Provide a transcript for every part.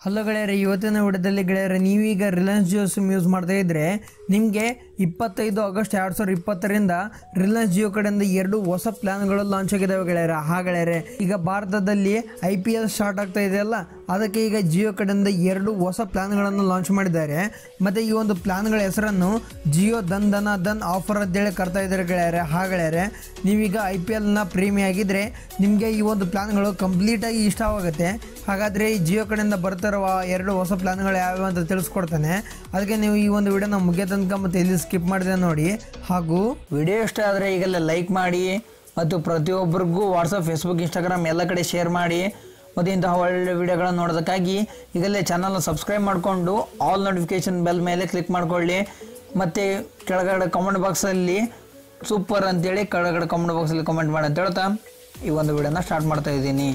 hello ಗೆಳೆಯರೆ ಇವತ್ತಿನ ವಿಡಿಯೋದಲ್ಲಿ ಗೆಳೆಯರೆ ನೀವೀಗ ರಿಲಯನ್ಸ್ ಜಿಯೋ ಸಿಮ್ ಯೂಸ್ ಮಾಡ್ತಾ ಇದ್ರೆ ನಿಮಗೆ ಇಪ್ಪತ್ತೈದು ಆಗಸ್ಟ್ ಎರಡು ಸಾವಿರದ ಇಪ್ಪತ್ತರಿಂದ ರಿಲಯನ್ಸ್ ಜಿಯೋ ಕಡೆಯಿಂದ ಎರಡು ಹೊಸ ಪ್ಲಾನ್ಗಳು ಲಾಂಚ್ ಆಗಿದ್ದಾವೆ ಗೆಳೆಯರೆ ಹಾ ಗೆಳೆಯರೆ ಈಗ ಭಾರತದಲ್ಲಿ ಐ ಪಿ ಎಲ್ ಸ್ಟಾರ್ಟ್ ಆಗ್ತಾ ಇದೆಯಲ್ಲ ಅದಕ್ಕೆ ಈಗ ಜಿಯೋ ಕಡೆಯಿಂದ ಎರಡು ಹೊಸ ಪ್ಲಾನ್ಗಳನ್ನು ಲಾಂಚ್ ಮಾಡಿದ್ದಾರೆ ಮತ್ತು ಈ ಒಂದು ಪ್ಲಾನ್ಗಳ ಹೆಸರನ್ನು ಜಿಯೋ ದನ್ ದನ ದನ್ ಆಫರ್ ಅಂತೇಳಿ ಕರ್ತಾ ಇದ್ದಾರೆ ಗೆಳೆಯರೆ ಹಾ ಗೆಳೆಯರೆ ನೀವೀಗ ಐ ಪಿ ಎಲ್ನ ಪ್ರೇಮಿ ಆಗಿದ್ದರೆ ನಿಮಗೆ ಈ ಒಂದು ಪ್ಲಾನ್ಗಳು ಕಂಪ್ಲೀಟಾಗಿ ಇಷ್ಟವಾಗುತ್ತೆ ಹಾಗಾದರೆ ಈ ಜಿಯೋ ಕಡೆಯಿಂದ ಬರ್ತಿರುವ ಎರಡು ಹೊಸ ಪ್ಲಾನ್ಗಳು ಯಾವ್ಯಾವ ಅಂತ ತಿಳಿಸ್ಕೊಡ್ತಾನೆ ಅದಕ್ಕೆ ನೀವು ಈ ಒಂದು ವಿಡಿಯೋನ ಮುಗಿಯೋ ತನಕ ಮತ್ತು ಇಲ್ಲಿ ಸ್ಕಿಪ್ ಮಾಡಿದೆ ನೋಡಿ ಹಾಗೂ ವಿಡಿಯೋ ಇಷ್ಟ ಆದರೆ ಈಗೆಲ್ಲ ಲೈಕ್ ಮಾಡಿ ಮತ್ತು ಪ್ರತಿಯೊಬ್ಬರಿಗೂ ವಾಟ್ಸಪ್ ಫೇಸ್ಬುಕ್ ಇನ್ಸ್ಟಾಗ್ರಾಮ್ ಎಲ್ಲ ಕಡೆ ಶೇರ್ ಮಾಡಿ ಮತ್ತು ಇಂತಹ ಒಳ್ಳೆ ವಿಡಿಯೋಗಳನ್ನು ನೋಡೋದಕ್ಕಾಗಿ ಈಗಲೇ ಚಾನಲ್ನ ಸಬ್ಸ್ಕ್ರೈಬ್ ಮಾಡಿಕೊಂಡು ಆಲ್ ನೋಟಿಫಿಕೇಶನ್ ಬೆಲ್ ಮೇಲೆ ಕ್ಲಿಕ್ ಮಾಡ್ಕೊಳ್ಳಿ ಮತ್ತು ಕೆಳಗಡೆ ಕಾಮೆಂಟ್ ಬಾಕ್ಸಲ್ಲಿ ಸೂಪರ್ ಅಂತೇಳಿ ಕೆಳಗಡೆ ಕಾಮೆಂಟ್ ಬಾಕ್ಸಲ್ಲಿ ಕಮೆಂಟ್ ಮಾಡಿ ಅಂತ ಹೇಳ್ತಾ ಈ ಒಂದು ವಿಡಿಯೋನ ಸ್ಟಾರ್ಟ್ ಮಾಡ್ತಾ ಇದ್ದೀನಿ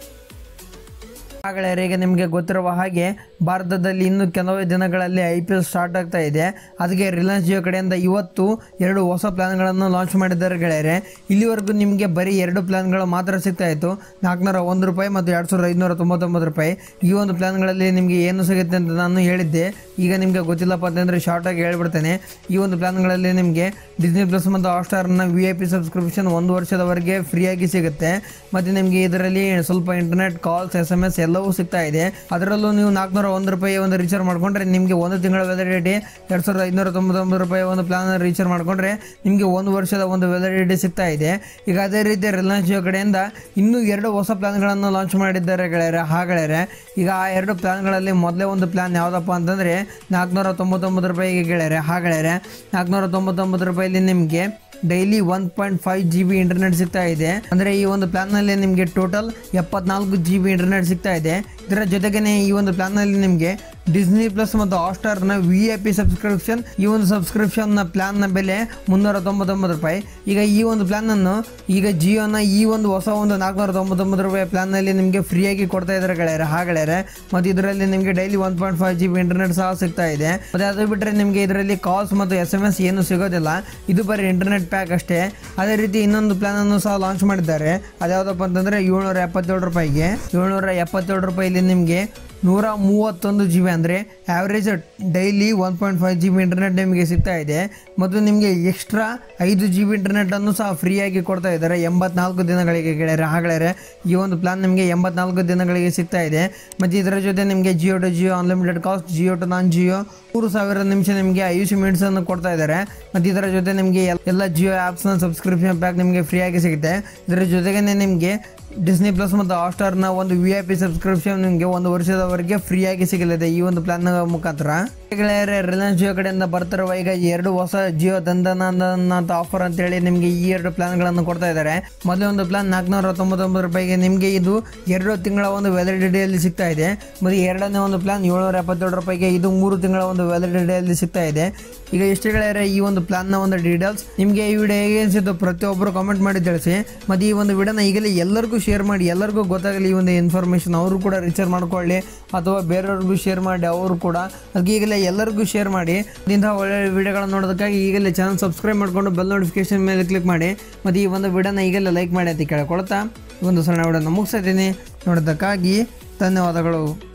ಹಾಗಾದರೆ ಈಗ ನಿಮಗೆ ಗೊತ್ತಿರುವ ಹಾಗೆ ಭಾರತದಲ್ಲಿ ಇನ್ನು ಕೆಲವೇ ದಿನಗಳಲ್ಲಿ ಐ ಪಿ ಎಲ್ ಸ್ಟಾರ್ಟ್ ಆಗ್ತಾ ಇದೆ ಅದಕ್ಕೆ ರಿಲಯನ್ಸ್ ಜಿಯೋ ಕಡೆಯಿಂದ ಇವತ್ತು ಎರಡು ಹೊಸ ಪ್ಲಾನ್ಗಳನ್ನು ಲಾಂಚ್ ಮಾಡಿದ್ದಾರೆ ಗೆಳೆಯರೆ ಇಲ್ಲಿವರೆಗೂ ನಿಮಗೆ ಬರೀ ಎರಡು ಪ್ಲಾನ್ಗಳು ಮಾತ್ರ ಸಿಗ್ತಾ ಇತ್ತು ನಾಲ್ಕುನೂರ ಒಂದು ರೂಪಾಯಿ ಮತ್ತು ಎರಡು ಸಾವಿರದ ಐದುನೂರ ತೊಂಬತ್ತೊಂಬತ್ತು ರೂಪಾಯಿ ಈ ಒಂದು ಪ್ಲಾನ್ಗಳಲ್ಲಿ ನಿಮಗೆ ಏನು ಸಿಗುತ್ತೆ ಅಂತ ನಾನು ಹೇಳಿದ್ದೆ ಈಗ ನಿಮಗೆ ಗೊತ್ತಿಲ್ಲಪ್ಪ ಅಂತಂದರೆ ಶಾರ್ಟಾಗಿ ಹೇಳ್ಬಿಡ್ತೇನೆ ಈ ಒಂದು ಪ್ಲಾನ್ಗಳಲ್ಲಿ ನಿಮಗೆ ಡಿಸ್ನಿ ಪ್ಲಸ್ ಮತ್ತು ಹಾಟ್ಸ್ಟಾರ್ನ ವಿ ಐ ಪಿ ಸಬ್ಸ್ಕ್ರಿಪ್ಷನ್ ಒಂದು ವರ್ಷದವರೆಗೆ ಫ್ರೀಯಾಗಿ ಸಿಗುತ್ತೆ ಮತ್ತು ನಿಮಗೆ ಇದರಲ್ಲಿ ಸ್ವಲ್ಪ internet calls S M S ಎಲ್ಲವೂ ಸಿಗ್ತಾ ಇದೆ ಅದರಲ್ಲೂ ನೀವು ನಾಲ್ಕುನೂರ ಒಂದು ರೂಪಾಯಿ ಒಂದು ರೀಚಾರ್ಜ್ ಮಾಡ್ಕೊಂಡ್ರೆ ನಿಮಗೆ ಒಂದು ತಿಂಗಳ ವ್ಯಾಲಿಡಿಟಿ ಎರಡು ಸಾವಿರದ ಐದುನೂರ ತೊಂಬತ್ತೊಂಬತ್ತು ರೂಪಾಯಿ ಒಂದು ಪ್ಲಾನ್ ರೀಚಾರ್ಜ್ ಮಾಡ್ಕೊಂಡ್ರೆ ನಿಮಗೆ ಒಂದು ವರ್ಷದ ಒಂದು ವ್ಯಾಲಿಡಿಟಿ ಸಿಗ್ತಾ ಇದೆ ಈಗ ಅದೇ ರೀತಿ ರಿಲಯನ್ಸ್ ಜಿಯೋ ಕಡೆಯಿಂದ ಇನ್ನೂ ಎರಡು ಹೊಸ ಪ್ಲಾನ್ಗಳನ್ನು ಲಾಂಚ್ ಮಾಡಿದ್ದಾರೆ ಗೆಳೆಯರೆ ಹಾ ಗೆಳೆಯರೆ ಈಗ ಆ ಎರಡು ಪ್ಲಾನ್ಗಳಲ್ಲಿ ಮೊದಲೇ ಒಂದು ಪ್ಲಾನ್ ಯಾವುದಪ್ಪ ಅಂತಂದರೆ ನಾಲ್ಕುನೂರ ತೊಂಬತ್ತೊಂಬತ್ತು ರೂಪಾಯಿಗೆ ಗೆಳೆಯರೆ ಹಾ ಗೆಳೆಯರೆ ನಾಲ್ಕುನೂರ ತೊಂಬತ್ತೊಂಬತ್ತು ರೂಪಾಯಿಲಿ ನಿಮಗೆ daily one point five G B internet ಸಿಗ್ತಾ ಇದೆ ಅಂದರೆ ಈ ಒಂದು ಪ್ಲಾನ್ನಲ್ಲಿ ನಿಮಗೆ ಟೋಟಲ್ ಎಪ್ಪತ್ನಾಲ್ಕು ಜಿ ಬಿ ಇಂಟರ್ನೆಟ್ ಸಿಗ್ತಾ ಇದೆ ಇದರ ಜೊತೆಗೇನೆ ಈ ಒಂದು ಪ್ಲಾನ್ನಲ್ಲಿ ನಿಮಗೆ ಡಿಸ್ನಿ ಪ್ಲಸ್ ಮತ್ತು ಹಾಟ್ಸ್ಟಾರ್ನ ವಿ ಐ ಪಿ ಸಬ್ಸ್ಕ್ರಿಪ್ಷನ್ ಈ ಒಂದು ಸಬ್ಸ್ಕ್ರಿಪ್ಷನ್ನ ಪ್ಲಾನ್ನ ಬೆಲೆ ಮುನ್ನೂರ ತೊಂಬತ್ತೊಂಬತ್ತು ರೂಪಾಯಿ ಈಗ ಈ ಒಂದು ಪ್ಲಾನನ್ನು ಈಗ ಜಿಯೋನ ಈ ಒಂದು ಹೊಸ ಒಂದು ನಾಲ್ಕುನೂರ ತೊಂಬತ್ತೊಂಬತ್ತು ರೂಪಾಯಿ ಪ್ಲಾನ್ನಲ್ಲಿ ನಿಮಗೆ ಫ್ರೀಯಾಗಿ ಕೊಡ್ತಾ ಇದ್ದಾರೆ ಗೆಳೆಯರೆ ಹಾ ಗೆಳೆಯರೆ ಮತ್ತು ಇದರಲ್ಲಿ ನಿಮಗೆ daily one point five G B internet ಸಹ ಸಿಗ್ತಾ ಇದೆ ಮತ್ತು ಅದು ಬಿಟ್ಟರೆ ನಿಮಗೆ ಇದರಲ್ಲಿ ಕಾಲ್ಸ್ ಮತ್ತು ಎಸ್ ಎಮ್ ಎಸ್ ಏನು ಸಿಗೋದಿಲ್ಲ ಇದು ಬರೀ ಇಂಟರ್ನೆಟ್ ಪ್ಯಾಕ್ ಅಷ್ಟೇ ಅದೇ ರೀತಿ ಇನ್ನೊಂದು ಪ್ಲಾನನ್ನು ಸಹ ಲಾಂಚ್ ಮಾಡಿದ್ದಾರೆ ಅದ್ಯಾವುದಪ್ಪ ಅಂತಂದರೆ ಏಳ್ನೂರ ಎಪ್ಪತ್ತೇಳು ರೂಪಾಯಿಗೆ ಏಳ್ನೂರ ಎಪ್ಪತ್ತೇಳು ರೂಪಾಯಿಲಿ ನಿಮಗೆ ನೂರ ಮೂವತ್ತೊಂದು ಜಿ ಬಿ ಅಂದರೆ average daily one point five G B internet ನಿಮಗೆ ಸಿಗ್ತಾ ಇದೆ ಮತ್ತು ನಿಮಗೆ ಎಕ್ಸ್ಟ್ರಾ ಐದು ಜಿ ಬಿ ಇಂಟರ್ನೆಟನ್ನು ಸಹ ಫ್ರೀಯಾಗಿ ಕೊಡ್ತಾ ಇದ್ದಾರೆ ಎಂಬತ್ನಾಲ್ಕು ದಿನಗಳಿಗೆ ಗೆಳೆಯರೆ ಹಾಗೆಳೆಯರೆ ಈ ಒಂದು ಪ್ಲಾನ್ ನಿಮಗೆ ಎಂಬತ್ನಾಲ್ಕು ದಿನಗಳಿಗೆ ಸಿಗ್ತಾ ಇದೆ ಮತ್ತು ಇದರ ಜೊತೆ ನಿಮಗೆ Jio to Jio unlimited cost Jio to non Jio ಮೂರು ಸಾವಿರ ನಿಮಿಷ ನಿಮಗೆ ಐದು ಮಿನಿಟ್ಸನ್ನು ಕೊಡ್ತಾ ಇದ್ದಾರೆ ಮತ್ತು ಇದರ ಜೊತೆ ನಿಮಗೆ ಎಲ್- ಎಲ್ಲ ಜಿಯೋ ಆ್ಯಪ್ಸ್ನ ಸಬ್ಸ್ಕ್ರಿಪ್ಷನ್ ಪ್ಯಾಕ್ ನಿಮಗೆ ಫ್ರೀಯಾಗಿ ಸಿಗುತ್ತೆ ಇದರ ಜೊತೆಗೇ ನಿಮಗೆ ಡಿಸ್ನಿ ಪ್ಲಸ್ ಮತ್ತು ಹಾಟ್ಸ್ಟಾರ್ನ ಒಂದು ವಿ ಐ ಪಿ ಸಬ್ಸ್ಕ್ರಿಪ್ಷನ್ ನಿಮಗೆ ಒಂದು ವರ್ಷದವರೆಗೆ ಫ್ರೀಯಾಗಿ ಸಿಗಲಿದೆ ಈ ಒಂದು ಪ್ಲಾನ್ ಮುಖಾಂತರ ಗೆಳೆಯರೆ ರಿಲಯನ್ಸ್ ಜಿಯೋ ಕಡೆಯಿಂದ ಬರ್ತಿರುವ ಈಗ ಎರಡು ಹೊಸ ಜಿಯೋ ದಂದನ ಅಂತ ಆಫರ್ ಅಂತೇಳಿ ನಿಮಗೆ ಈ ಎರಡು ಪ್ಲಾನ್ಗಳನ್ನು ಕೊಡ್ತಾ ಇದ್ದಾರೆ ಮೊದಲ ಒಂದು ಪ್ಲಾನ್ ನಾಲ್ಕುನೂರ ತೊಂಬತ್ತೊಂಬತ್ತು ರೂಪಾಯಿಗೆ ನಿಮಗೆ ಇದು ಎರಡು ತಿಂಗಳ ಒಂದು ವ್ಯಾಲಿಡಿಟಿಯಲ್ಲಿ ಸಿಗ್ತಾ ಇದೆ ಮತ್ತು ಎರಡನೇ ಒಂದು ಪ್ಲಾನ್ ಏಳ್ನೂರ ಎಪ್ಪತ್ತೇಳು ರೂಪಾಯಿಗೆ ಇದು ಮೂರು ತಿಂಗಳ ಒಂದು ವ್ಯಾಲಿಡಿಟಿಯಲ್ಲಿ ಸಿಗ್ತಾ ಇದೆ ಈಗ ಎಷ್ಟು ಗೆಳೆಯರೆ ಈ ಒಂದು ಪ್ಲಾನ್ನ ಒಂದು ಡೀಟೇಲ್ಸ್ ನಿಮಗೆ ಈ ವಿಡಿಯೋ ಹೇಗೆ ಅನಿಸಿದ್ದು ಪ್ರತಿಯೊಬ್ಬರು ಕಾಮೆಂಟ್ ಮಾಡಿ ತಿಳಿಸಿ ಮತ್ತು ಈ ಒಂದು ವಿಡಿಯೋನ ಈಗಲೇ ಎಲ್ಲರಿಗೂ ಶೇರ್ ಮಾಡಿ ಎಲ್ಲರಿಗೂ ಗೊತ್ತಾಗಲಿ ಈ ಒಂದು ಇನ್ಫಾರ್ಮೇಷನ್ ಅವರು ಕೂಡ ರಿಚಾರ್ಜ್ ಮಾಡ್ಕೊಳ್ಳಿ ಅಥವಾ ಬೇರೆಯವ್ರಿಗೂ ಶೇರ್ ಮಾಡಿ ಅವರು ಕೂಡ ಅದಕ್ಕೆ ಈಗಲೇ ಎಲ್ಲರಿಗೂ ಶೇರ್ ಮಾಡಿ ಇಂತಹ ಒಳ್ಳೆ ವಿಡಿಯೋಗಳನ್ನ ನೋಡೋದಕ್ಕಾಗಿ ಈಗಲೇ ಚಾನಲ್ ಸಬ್ಸ್ಕ್ರೈಬ್ ಮಾಡಿಕೊಂಡು ಬೆಲ್ ನೋಟಿಫಿಕೇಶನ್ ಮೇಲೆ ಕ್ಲಿಕ್ ಮಾಡಿ ಮತ್ತು ಈ ಒಂದು ವಿಡಿಯೋನ ಈಗಲೇ ಲೈಕ್ ಮಾಡಿ ಅಂತ ಕೇಳ್ಕೊಳ್ತಾ ಈ ಒಂದು ಸಣ್ಣ ವಿಡಿಯೋನ ಮುಗಿಸ್ತೀನಿ ನೋಡೋದಕ್ಕಾಗಿ ಧನ್ಯವಾದಗಳು